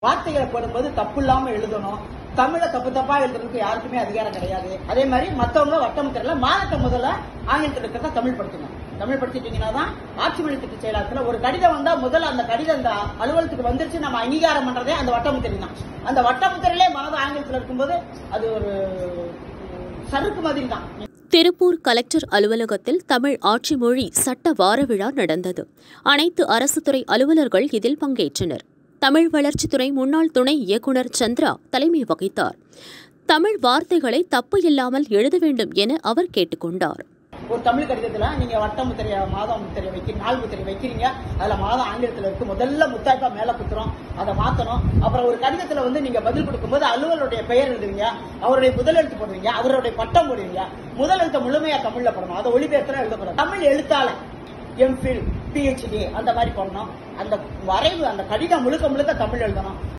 வார்த்தைகளை போடும்போது தப்பு இல்லாம எழுதணும் தமிழ தப்பு தப்பா எழுதுறதுக்கு யாருக்குமே அதிகாரம் கிடையாது அதே மாதிரி மத்தவங்க வட்டமுத்திரல மாதத்தை முதல்ல ஆங்கிலத்தில் இருக்கிறத தமிழ் படுத்தணும் தமிழ் படுத்திட்டீங்கன்னா தான் ஆட்சி மொழி திட்ட செயலாளத்துல ஒரு கடிதம் வந்தா முதல்ல அந்த கடிதம் அந்த அலுவலகத்துக்கு வந்துருச்சு நம்ம அங்கீகாரம் பண்றதே அந்த வட்டமுத்திரை தான் அந்த வட்டமுத்திரையிலே மாதம் ஆங்கிலத்தில் இருக்கும்போது அது ஒரு சறுக்கு மாதிரி தான் திருப்பூர் கலெக்டர் அலுவலகத்தில் தமிழ் ஆட்சி மொழி சட்ட வார விழா நடந்தது அனைத்து அரசு துறை அலுவலர்கள் இதில் பங்கேற்றனர் தமிழ் வளர்ச்சித்துறை முன்னாள் துணை இயக்குநர் சந்திரா தலைமை வகித்தார் தமிழ் வார்த்தைகளை தப்பு இல்லாமல் எழுத வேண்டும் என அவர் கேட்டுக்கொண்டார் ஒரு தமிழ் கடிதத்துல நீங்க வட்ட முத்திரைய மாதம் முத்திரை வைக்க நாள் முத்திரை வைக்கிறீங்க அதுல மாதம் ஆங்கிலத்துல இருக்கு முதல்ல முத்தாய்ப்பா மேல குத்துறோம் அதை மாத்தணும் அப்புறம் ஒரு கடிதத்துல வந்து நீங்க பதில் கொடுக்கும்போது அலுவலருடைய பெயர் எழுதுவீங்க அவருடைய முதல் எழுத்து போடுவீங்க அவருடைய பட்டம் போடுவீங்க முதல் எழுத்து முழுமையா தமிழ்ல போடணும் அதை ஒளிபெயர்த்தா எழுதக்கூடாது தமிழ் எழுத்தாளர் எம்ஃபில் பிஹெச்டி அந்த மாதிரி பண்ணணும் அந்த வரைவு அந்த கடிதம் முழுக்க முழுக்க தமிழ் எழுதணும்